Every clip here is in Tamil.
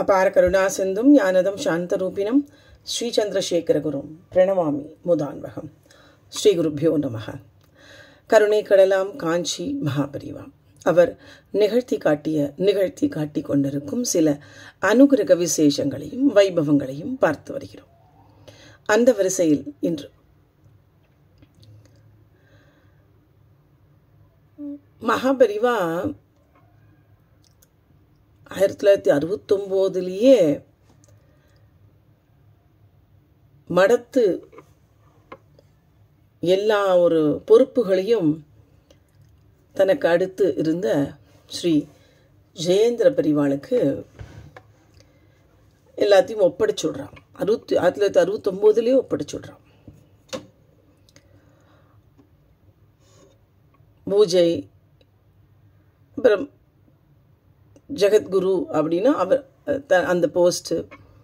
அபார கருணாசிந்தும் ஞானதம் சாந்தரூபிணம் ஸ்ரீச்சந்திரசேகரகுரும் பிரணவாமி முதான்வகம் ஸ்ரீ குருப்பியோ நமக கருணை கடலாம் காஞ்சி மகாபரிவா அவர் நிகழ்த்தி காட்டிய நிகழ்த்தி காட்டிக் கொண்டிருக்கும் சில அனுகிரக விசேஷங்களையும் வைபவங்களையும் பார்த்து வருகிறோம் அந்த வரிசையில் இன்று மகாபரிவா ஆயிரத்தி தொள்ளாயிரத்தி அறுபத்தொம்போதுலேயே மடத்து எல்லா ஒரு பொறுப்புகளையும் தனக்கு அடுத்து இருந்த ஸ்ரீ ஜெயேந்திர பெரிவாளுக்கு எல்லாத்தையும் ஒப்படைச்சுடுறான் அறுபத்தி ஆயிரத்தி தொள்ளாயிரத்தி அறுபத்தொம்போதுலேயே ஒப்படைச்சுடுறான் பூஜை அப்புறம் ஜெகத்குரு அப்படின்னா அவர் த அந்த போஸ்ட்டு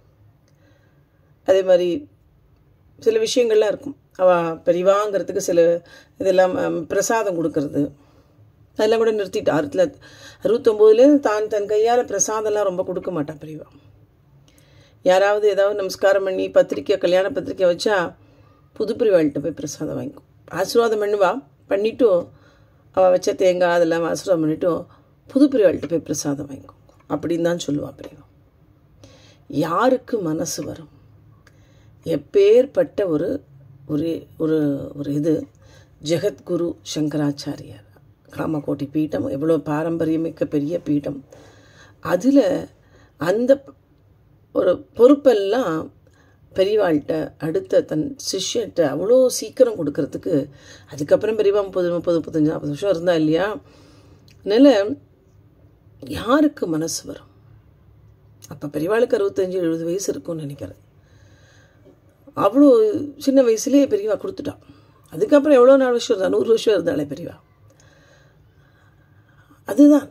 அதே மாதிரி சில விஷயங்கள்லாம் இருக்கும் அவ பெரிவாங்கிறதுக்கு சில இதெல்லாம் பிரசாதம் கொடுக்கறது அதெல்லாம் கூட நிறுத்திட்டு ஆயிரத்தி அறுபத்தொம்போதுலேருந்து தான் தன் கையால் பிரசாதம்லாம் ரொம்ப கொடுக்க மாட்டான் பெரியவா யாராவது ஏதாவது நமஸ்காரம் பண்ணி பத்திரிக்கை கல்யாண பத்திரிக்கை வச்சா புது பிரிவாள்கிட்ட போய் பிரசாதம் வாங்கிக்கும் ஆசீர்வாதம் பண்ணுவா பண்ணிவிட்டு அவள் வச்ச தேங்காய் அதெல்லாம் ஆசீர்வாதம் பண்ணிவிட்டு புது பிரிவாள்கிட்ட போய் பிரசாதம் வாங்கிக்கும் அப்படின்னு தான் சொல்லுவா பிரிவா யாருக்கு மனசு வரும் எப்பேற்பட்ட ஒரு ஒரு ஒரு ஒரு இது ஜெகத்குரு சங்கராச்சாரியார் காமகோட்டி பீட்டம் எவ்வளோ பாரம்பரியமிக்க பெரிய பீட்டம் அதில் அந்த ஒரு பொறுப்பெல்லாம் பெரியவாள்கிட்ட அடுத்த தன் சிஷ்யர்கிட்ட அவ்வளோ சீக்கிரம் கொடுக்கறதுக்கு அதுக்கப்புறம் பெரியவா முப்பது முப்பது முப்பத்தஞ்சு நாற்பது வருஷம் இருந்தா இல்லையா அதனால் யாருக்கு மனசு வரும் அப்போ பெரியவாளுக்கு அறுபத்தஞ்சு எழுபது வயசு இருக்கும்னு நினைக்கிறேன் அவ்வளோ சின்ன வயசுலேயே பெரியவா கொடுத்துட்டான் அதுக்கப்புறம் எவ்வளோ நாலு வருஷம் இருந்தா நூறு வருஷம் இருந்தாலே பெரியவா அதுதான்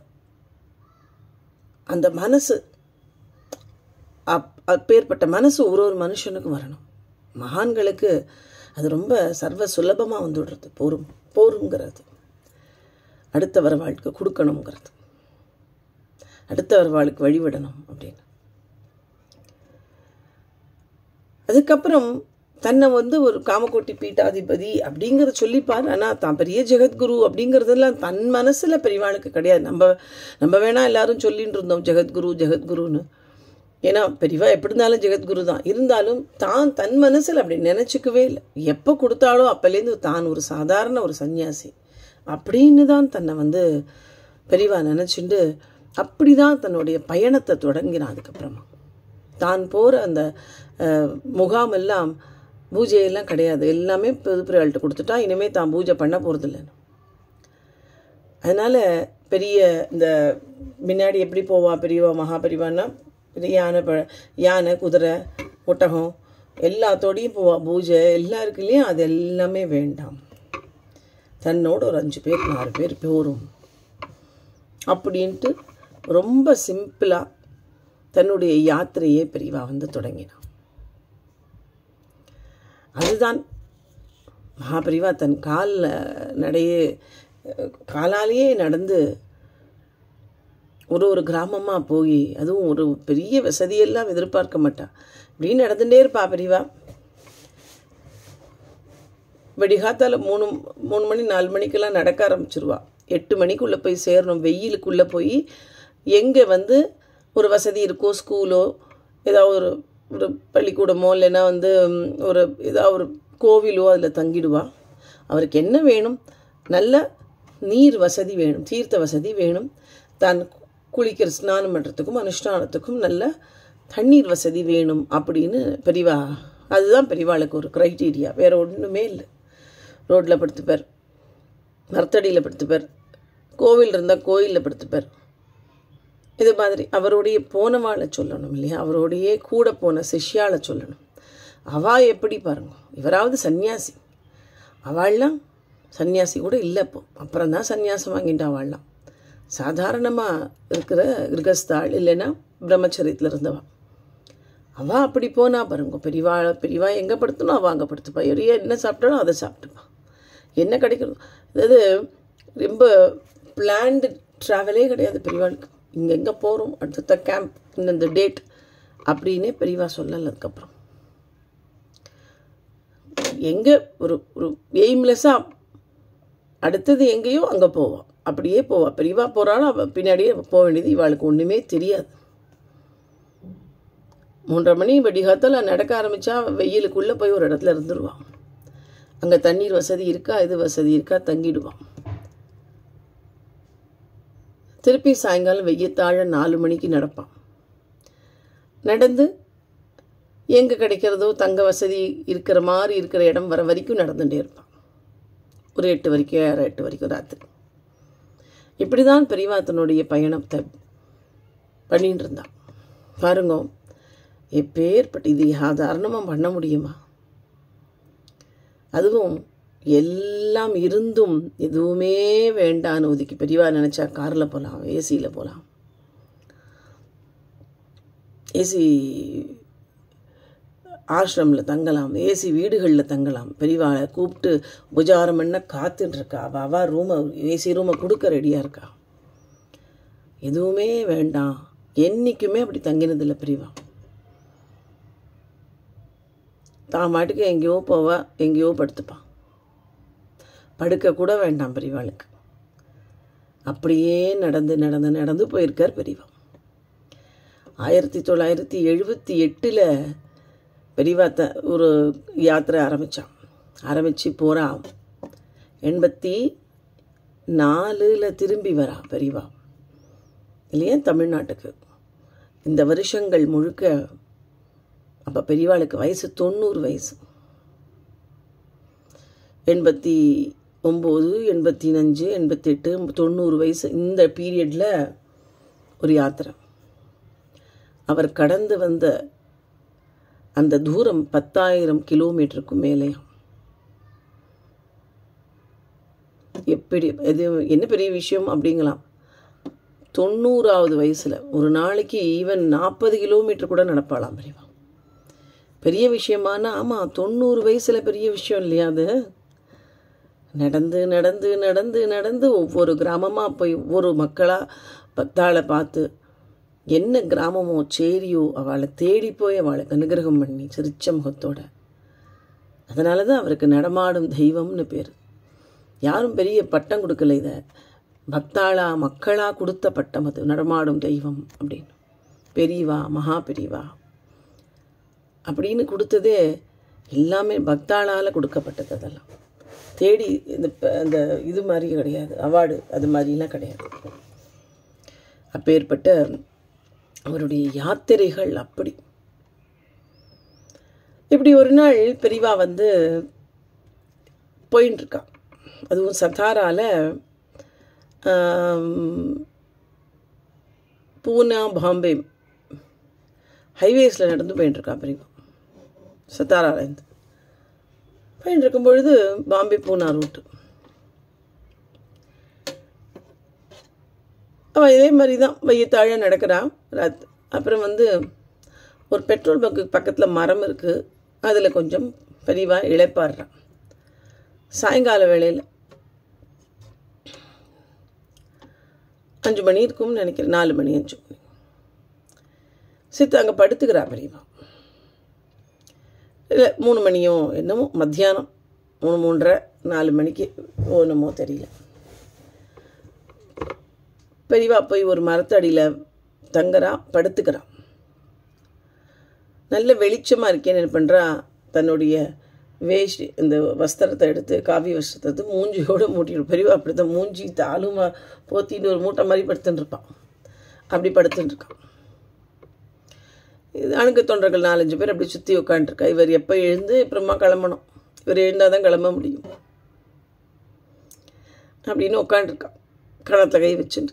அந்த மனசு அப் அப்பேற்பட்ட மனசு ஒரு ஒரு மனுஷனுக்கும் வரணும் மகான்களுக்கு அது ரொம்ப சர்வ சுலபமாக வந்துடுறது போரும் போருங்கிறது அடுத்தவர் வாழ்க்கை கொடுக்கணுங்கிறது அடுத்தவர் வாழ்க்கை வழிவிடணும் அப்படின்னு அதுக்கப்புறம் தன்னை வந்து ஒரு காமக்கோட்டி பீட்டாதிபதி அப்படிங்கிறத சொல்லிப்பார் ஆனால் தான் பெரிய ஜெகத்குரு அப்படிங்கிறதெல்லாம் தன் மனசில் பெரியவாளுக்கு கிடையாது நம்ம நம்ம வேணால் எல்லாரும் சொல்லிட்டு இருந்தோம் ஜெகத்குரு ஜெகத்குருன்னு ஏன்னா பெரியவா எப்படி இருந்தாலும் ஜெகத்குரு தான் இருந்தாலும் தான் தன் மனசில் அப்படி நினச்சிக்கவே இல்லை எப்போ கொடுத்தாலும் அப்போலேருந்து தான் ஒரு சாதாரண ஒரு சன்னியாசி அப்படின்னு தான் தன்னை வந்து பெரியவா நினச்சிண்டு அப்படி தான் தன்னுடைய பயணத்தை தொடங்கினான் அதுக்கப்புறமா தான் போகிற அந்த முகாமெல்லாம் பூஜையெல்லாம் கிடையாது எல்லாமே புதுப்பிரிவாள்கிட்ட கொடுத்துட்டா இனிமேல் தான் பூஜை பண்ண போகிறதில்லைன்னு அதனால் பெரிய இந்த முன்னாடி எப்படி போவா பெரியவா மகாபெரிவான்னா யானை ப யானை குதிரை ஒட்டகம் எல்லாத்தோடையும் போவா பூஜை எல்லாம் இருக்கு இல்லையா அது எல்லாமே வேண்டாம் தன்னோட ஒரு அஞ்சு பேர் நாலு பேர் போரும் அப்படின்ட்டு ரொம்ப சிம்பிளாக தன்னுடைய யாத்திரையே பெரியவா வந்து தொடங்கினான் அதுதான் மகாபிரிவா தன் காலில் நடையே காலாலேயே நடந்து ஒரு ஒரு கிராமமாக போய் அதுவும் ஒரு பெரிய வசதியெல்லாம் எதிர்பார்க்க மாட்டா இப்படின்னு நடந்துகிட்டே இருப்பா பெரியவா வெடிகாத்தால் மூணு மூணு மணி நாலு மணிக்கெல்லாம் நடக்க ஆரம்பிச்சிருவா எட்டு மணிக்குள்ளே போய் சேரணும் வெயிலுக்குள்ளே போய் எங்கே வந்து ஒரு வசதி இருக்கோ ஸ்கூலோ ஏதாவது ஒரு ஒரு பள்ளிக்கூடமோ இல்லைன்னா வந்து ஒரு ஏதாவது ஒரு கோவிலோ அதில் தங்கிடுவா அவருக்கு என்ன வேணும் நல்ல நீர் வசதி வேணும் தீர்த்த வசதி வேணும் தான் குளிக்கிற ஸ்நானம் பண்ணுறதுக்கும் அனுஷ்டானத்துக்கும் நல்ல தண்ணீர் வசதி வேணும் அப்படின்னு பெரியவா அதுதான் பெரியவாளுக்கு ஒரு க்ரைட்டீரியா வேறு ஒன்றுமே இல்லை ரோட்டில் படுத்துப்பார் மரத்தடியில் படுத்துப்பார் கோவில் இருந்தால் கோயிலில் படுத்துப்பார் இது மாதிரி அவருடைய போனவாளை சொல்லணும் இல்லையா அவருடைய கூட போன சிஷ்யாவை சொல்லணும் அவா எப்படி பாருங்க இவராவது சன்னியாசி அவள்லாம் சன்னியாசி கூட இல்லை இப்போ அப்புறம் தான் சன்னியாசம் வாங்கிட்டு அவள்லாம் சாதாரணமாக இருக்கிற கிரகஸ்தாள் இல்லைன்னா பிரம்மச்சரியத்தில் இருந்தவா அவள் அப்படி போனா பாருங்க பெரியவா பெரியவா எங்கே படுத்தணும் அவள் அங்கே படுத்துப்பா எரிய என்ன சாப்பிட்டாலும் அதை சாப்பிட்டுப்பா என்ன கிடைக்கணும் அதாவது ரொம்ப பிளான்டு ட்ராவலே கிடையாது பெரியவாளுக்கு இங்கே எங்கே போகிறோம் அடுத்த கேம்ப் இந்த டேட் அப்படின்னே பெரியவா சொல்லல அதுக்கப்புறம் எங்கே ஒரு ஒரு எய்ம்லெஸ்ஸாக அடுத்தது எங்கேயோ அங்கே போவாள் அப்படியே போவாள் பெரியவா போகிறாலும் அவள் பின்னாடியே போக வேண்டியது இவாளுக்கு ஒன்றுமே தெரியாது மூன்றரை மணி வெடிகாத்தால் நடக்க ஆரம்பித்தா வெயிலுக்குள்ளே போய் ஒரு இடத்துல இருந்துருவான் அங்கே தண்ணீர் வசதி இருக்கா இது வசதி இருக்கா தங்கிடுவான் திருப்பி சாயங்காலம் வெய்யத்தாழ நாலு மணிக்கு நடப்பான் நடந்து எங்கே கிடைக்கிறதோ தங்க வசதி இருக்கிற மாதிரி இருக்கிற இடம் வர வரைக்கும் நடந்துகிட்டே இருப்பான் ஒரு எட்டு வரைக்கும் ஏழரை எட்டு வரைக்கும் ராத்திரி இப்படி தான் பெரியவா தன்னுடைய பயணத்தை பண்ணிட்டு இருந்தான் பாருங்க எப்பேற்பட்ட இது சாதாரணமாக பண்ண முடியுமா அதுவும் எல்லாம் இருந்தும் எதுவுமே வேண்டான்னு ஒதுக்கி பெரியவா நினச்சா காரில் போகலாம் ஏசியில் போகலாம் ஏசி ஆசிரமில் தங்கலாம் ஏசி வீடுகளில் தங்கலாம் பெரியவாளை கூப்பிட்டு உபச்சாரம் பண்ண காத்துட்டு இருக்கா அவள் அவள் ரூமை ஏசி ரூமை கொடுக்க ரெடியாக இருக்கா எதுவுமே வேண்டாம் என்றைக்குமே அப்படி தங்கினதில்லை பெரியவா தான் மாட்டுக்கு எங்கேயோ போவா எங்கேயோ படுத்துப்பான் படுக்க கூட வேண்டாம் பெரியவாளுக்கு அப்படியே நடந்து நடந்து நடந்து போயிருக்கார் பெரியவா ஆயிரத்தி தொள்ளாயிரத்தி எழுபத்தி எட்டில் பெரியவா த ஒரு யாத்திரை ஆரம்பித்தான் ஆரம்பித்து போகிறான் எண்பத்தி நாலில் திரும்பி வரா பெரியவா இல்லையா தமிழ்நாட்டுக்கு இந்த வருஷங்கள் முழுக்க அப்போ பெரியவாளுக்கு வயசு தொண்ணூறு வயசு எண்பத்தி ஒம்பது எண்பத்தி அஞ்சு எண்பத்தெட்டு தொண்ணூறு வயசு இந்த பீரியடில் ஒரு யாத்திரை அவர் கடந்து வந்த அந்த தூரம் பத்தாயிரம் கிலோமீட்டருக்கும் மேலேயும் எப்படி எது என்ன பெரிய விஷயம் அப்படிங்களாம் தொண்ணூறாவது வயசில் ஒரு நாளைக்கு ஈவன் நாற்பது கிலோமீட்டர் கூட நடப்பாளாம் பெரியவா பெரிய விஷயமானா ஆமாம் தொண்ணூறு வயசில் பெரிய விஷயம் இல்லையா அது நடந்து நடந்து நடந்து நடந்து ஒவ்வொரு கிராமமாக போய் ஒவ்வொரு மக்களாக பக்தாளை பார்த்து என்ன கிராமமோ சேரியோ அவளை தேடி போய் அவளுக்கு அனுகிரகம் பண்ணி சிரிச்ச முகத்தோட அதனால தான் அவருக்கு நடமாடும் தெய்வம்னு பேர் யாரும் பெரிய பட்டம் கொடுக்கல இதை பக்தாளா மக்களா கொடுத்த பட்டம் அது நடமாடும் தெய்வம் அப்படின்னு பெரியவா மகா பெரியவா அப்படின்னு கொடுத்ததே எல்லாமே பக்தாளால் கொடுக்கப்பட்டது அதெல்லாம் தேடி இந்த அந்த இது மாதிரி கிடையாது அவார்டு அது மாதிரிலாம் கிடையாது அப்பேற்பட்ட அவருடைய யாத்திரைகள் அப்படி இப்படி ஒரு நாள் பெரியவா வந்து போயின்னு இருக்கா அதுவும் சத்தாரால பூனா பாம்பே ஹைவேஸில் நடந்து போயின்னு இருக்கா பெரியவா சத்தாராலேருந்து போயின்னு இருக்கும் பொழுது பாம்பே பூனா ரூட்டு அவள் இதே மாதிரி தான் வையத்தாழ நடக்கிறான் ராத் அப்புறம் வந்து ஒரு பெட்ரோல் பங்க்கு பக்கத்தில் மரம் இருக்குது அதில் கொஞ்சம் பெரியவா இழைப்பாடுறான் சாயங்கால வேளையில் அஞ்சு மணி இருக்கும்னு நினைக்கிறேன் நாலு மணி அஞ்சு மணி சித்து அங்கே படுத்துக்கிறா பெரியவா இல்லை மூணு மணியோ என்னமோ மத்தியானம் மூணு மூன்றரை நாலு மணிக்கு என்னமோ தெரியல பெரியவா போய் ஒரு மரத்தடியில் தங்குறா படுத்துக்கிறான் நல்ல வெளிச்சமாக இருக்கேன்னு என்ன பண்ணுறா தன்னுடைய வேஷ்டி இந்த வஸ்திரத்தை எடுத்து காவி வஸ்திரத்தை எடுத்து மூஞ்சியோடு மூட்டிடும் பெரியவா அப்படி தான் மூஞ்சி தாலும் போத்திட்டு ஒரு மூட்டை மாதிரி படுத்துன்னு இருப்பான் அப்படி படுத்துட்டு இருக்கான் இது அணுக்க தொண்டர்கள் நாலஞ்சு பேர் அப்படி சுற்றி உட்காந்துருக்கா இவர் எப்போ எழுந்து அப்புறமா கிளம்பணும் இவர் எழுந்தால் தான் கிளம்ப முடியும் அப்படின்னு உட்காந்துருக்கான் கணத்தில் கை வச்சுட்டு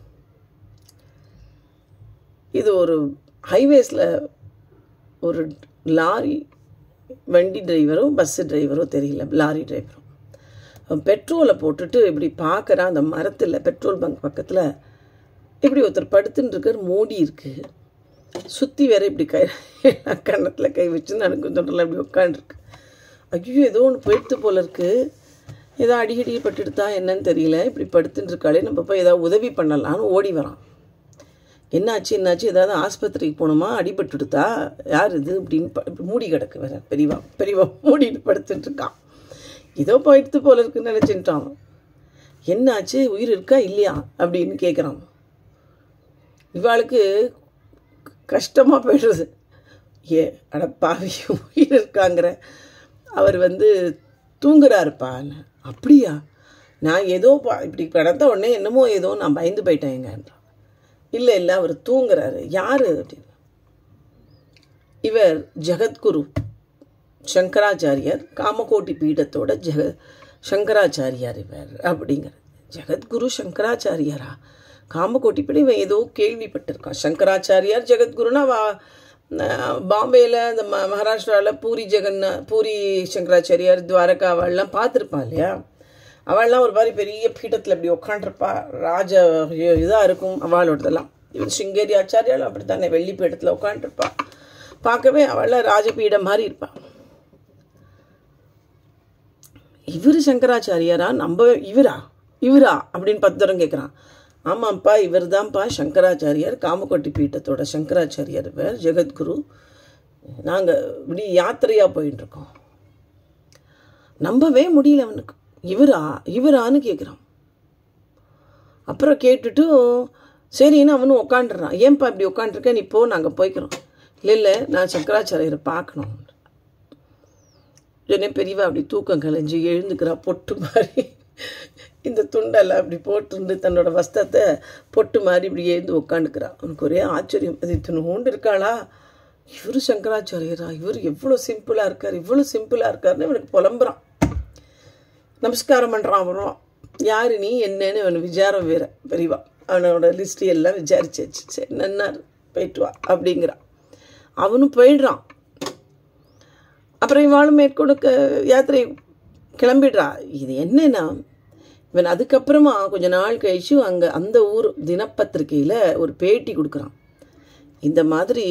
இது ஒரு ஹைவேஸில் ஒரு லாரி வண்டி டிரைவரோ பஸ்ஸு டிரைவரோ தெரியல லாரி டிரைவரோ அவன் பெட்ரோலை போட்டுட்டு இப்படி பார்க்குறான் அந்த மரத்தில் பெட்ரோல் பங்க் பக்கத்தில் இப்படி ஒருத்தர் படுத்துன்னு இருக்கார் மூடி இருக்குது சுற்றி வேற இப்படி கை கன்னத்தில் கை வச்சு எனக்கு தொண்டரில் இப்படி உட்காந்துருக்கு ஐயோ ஏதோ ஒன்று போயிடுத்து போல இருக்குது ஏதோ அடிக்கடி பட்டுடுதா என்னன்னு தெரியல இப்படி படுத்துட்டு இருக்காளே நம்ம போய் ஏதாவது உதவி பண்ணலான்னு ஓடி வரான் என்னாச்சு என்னாச்சு ஏதாவது ஆஸ்பத்திரிக்கு போகணுமா அடிபட்டுடுதா யார் இது அப்படின்னு ப- மூடி கிடக்கு வேற பெரியவா பெரியவா மூடிட்டு படுத்துட்டு இருக்கான் ஏதோ போயிடுத்து போல இருக்குன்னு நினச்சிட்டான் அவன். என்னாச்சு உயிர் இருக்கா இல்லையா அப்படின்னு கேட்குறான் இவாளுக்கு கஷ்டமாக போயிடுறது ஏ அட பாவி உயிர் இருக்காங்கிற அவர் வந்து தூங்குறாருப்பான்னு அப்படியா நான் ஏதோ பா இப்படி கடந்த உடனே என்னமோ ஏதோ நான் பயந்து போயிட்டேங்கன்றான் இல்லை இல்லை அவர் தூங்குறாரு யார் அப்படின்னு இவர் ஜெகத்குரு சங்கராச்சாரியார் காமகோட்டி பீடத்தோட ஜெக சங்கராச்சாரியார் இவர் அப்படிங்கிற ஜெகத்குரு சங்கராச்சாரியாரா காமகோட்டி பீடம் இவன் ஏதோ கேள்விப்பட்டிருக்கான் சங்கராச்சாரியார் ஜெகத்குருனா வா பாம்பேயில் இந்த ம மகாராஷ்டிராவில் பூரி ஜெகன்னா பூரி சங்கராச்சாரியார் துவாரகா அவள்லாம் பார்த்துருப்பான் இல்லையா அவள்லாம் ஒரு மாதிரி பெரிய பீடத்தில் இப்படி உட்காண்டிருப்பா ராஜ இதாக இருக்கும் அவளோடதெல்லாம் இவன் சிங்கேரி ஆச்சாரியாலும் அப்படி தானே வெள்ளி பீடத்தில் உட்காண்டிருப்பா பார்க்கவே அவள்லாம் ராஜபீடம் மாதிரி இருப்பாள் இவர் சங்கராச்சாரியாரா நம்ம இவரா இவரா அப்படின்னு பத்து தரம் கேட்குறான் ஆமாம்ப்பா இவர் தான்ப்பா சங்கராச்சாரியார் காமக்கொட்டி பீட்டத்தோட சங்கராச்சாரியார் இவர் ஜெகத்குரு நாங்கள் இப்படி யாத்திரையாக போயிட்டு இருக்கோம் நம்பவே முடியல அவனுக்கு இவரா இவரான்னு கேட்குறான் அப்புறம் கேட்டுட்டு சரின்னு அவனும் உட்காந்துடுறான் ஏன்பா இப்படி உட்காந்துருக்க நீ போ நாங்கள் போய்க்கிறோம் இல்லை இல்லை நான் சங்கராச்சாரியரை பார்க்கணும் உடனே பெரியவா அப்படி தூக்கம் கலைஞ்சு எழுந்துக்கிறா பொட்டு மாதிரி இந்த துண்டெல்லாம் அப்படி போட்டுருந்து தன்னோட வஸ்திரத்தை பொட்டு மாதிரி இப்படி எழுந்து உட்காந்துக்கிறா அவனுக்கு ஒரே ஆச்சரியம் அது இத்தனை இருக்காளா இவர் சங்கராச்சாரியரா இவர் எவ்வளோ சிம்பிளாக இருக்கார் இவ்வளோ சிம்பிளாக இருக்காருன்னு இவனுக்கு புலம்புறான் நமஸ்காரம் பண்ணுறான் அவனும் யாரு நீ என்னன்னு அவன் விசாரம் வேற பெரியவா அவனோட லிஸ்ட் எல்லாம் விசாரிச்சாச்சு சரி நன்னார் போயிட்டு வா அப்படிங்கிறான் அவனும் போயிடுறான் அப்புறம் இவாளும் மேற்கொண்டு க- யாத்திரை கிளம்பிடுறா இது என்னன்னா இவன் அதுக்கப்புறமா கொஞ்ச நாள் கழிச்சு அங்கே அந்த ஊர் தினப்பத்திரிக்கையில் ஒரு பேட்டி கொடுக்குறான் இந்த மாதிரி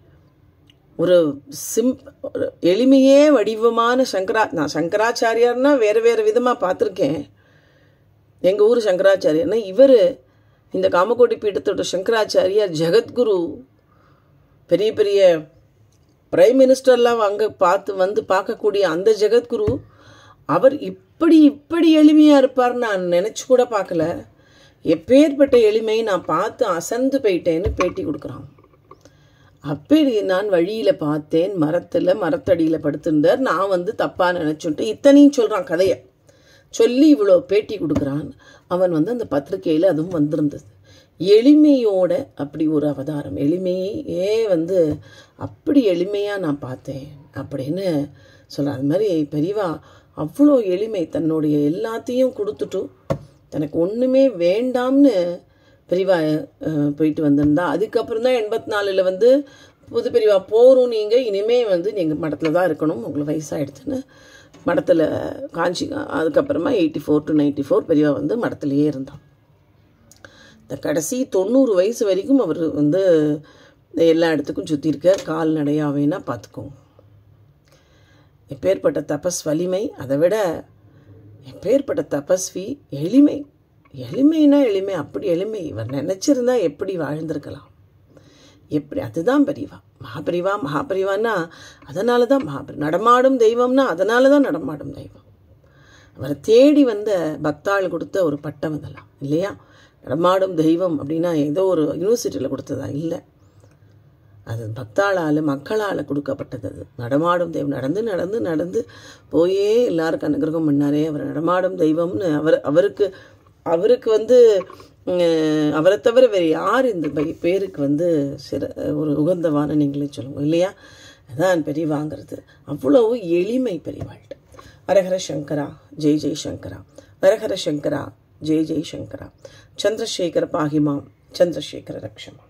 ஒரு சிம் ஒரு எளிமையே வடிவமான சங்கரா நான் சங்கராச்சாரியார்னா வேறு வேறு விதமாக பார்த்துருக்கேன் எங்கள் ஊர் சங்கராச்சாரியர்னா இவர் இந்த காமக்கோட்டி பீட்டத்தோட சங்கராச்சாரியார் ஜெகத்குரு பெரிய பெரிய பிரைம் மினிஸ்டர்லாம் அங்கே பார்த்து வந்து பார்க்கக்கூடிய அந்த ஜெகத்குரு அவர் இப்படி இப்படி எளிமையாக இருப்பார் நான் நினச்சி கூட பார்க்கல எப்பேற்பட்ட எளிமை நான் பார்த்து அசந்து போயிட்டேன்னு பேட்டி கொடுக்குறான் அப்படி நான் வழியில் பார்த்தேன் மரத்தில் மரத்தடியில் படுத்திருந்தார் நான் வந்து தப்பாக நினச்சுட்டு இத்தனையும் சொல்கிறான் கதையை சொல்லி இவ்வளோ பேட்டி கொடுக்குறான் அவன் வந்து அந்த பத்திரிக்கையில் அதுவும் வந்திருந்தது எளிமையோட அப்படி ஒரு அவதாரம் எளிமையே வந்து அப்படி எளிமையாக நான் பார்த்தேன் அப்படின்னு சொல்கிறான் அது மாதிரி பெரியவா அவ்வளோ எளிமை தன்னுடைய எல்லாத்தையும் கொடுத்துட்டு தனக்கு ஒன்றுமே வேண்டாம்னு பெரியவா அஹ், போயிட்டு வந்திருந்தா அதுக்கப்புறம் தான் எண்பத்தி நாலில் வந்து புது பெரியவா போகிறோம் நீங்கள் இனிமே வந்து நீங்கள் மடத்தில் தான் இருக்கணும் உங்களுக்கு வயசாகிடுச்சுன்னு மடத்தில் காஞ்சி அதுக்கப்புறமா eighty four to ninety four பெரியவா வந்து மடத்துலேயே இருந்தான் இந்த கடைசி தொண்ணூறு வயசு வரைக்கும் அவர் வந்து எல்லா இடத்துக்கும் சுற்றிருக்கார் கால்நடையாவேனா பார்த்துக்கோங்க எப்பேற்பட்ட தபஸ் வலிமை அதை விட எப்பேற்பட்ட தபஸ்வி எளிமை எளிமைனா எளிமை அப்படி எளிமை இவர் நினச்சிருந்தா எப்படி வாழ்ந்திருக்கலாம் எப்படி அதுதான் பெரியவா மகாபெரிவா மகாபெரிவான்னா அதனால தான் மகாபெரி நடமாடும் தெய்வம்னா அதனால தான் நடமாடும் தெய்வம் அவரை தேடி வந்த பக்தாள் கொடுத்த ஒரு பட்டம் இதெல்லாம் இல்லையா நடமாடும் தெய்வம் அப்படின்னா ஏதோ ஒரு யூனிவர்சிட்டியில் கொடுத்ததா இல்லை அது பக்தாளால் மக்களால் கொடுக்கப்பட்டது அது நடமாடும் தெய்வம் நடந்து நடந்து நடந்து போயே எல்லாருக்கும் அனுகிரகம் பண்ணாரே அவர் நடமாடும் தெய்வம்னு அவர் அவருக்கு அவருக்கு வந்து உம், அவரை தவிர வேறு யார் இந்த பை- பேருக்கு வந்து சிற ஒரு உகந்தவான நீங்களே சொல்லுங்க இல்லையா அதான் பெரியவாங்கிறது அவ்வளவு எளிமை பெரியவாள்கிட்ட ஹரஹர சங்கரா ஜெய் ஜெய் சங்கரா ஹரஹர சங்கரா ஜெய் ஜெய் சங்கரா சந்திரசேகர பாகிமாம் சந்திரசேகர ரக்ஷமா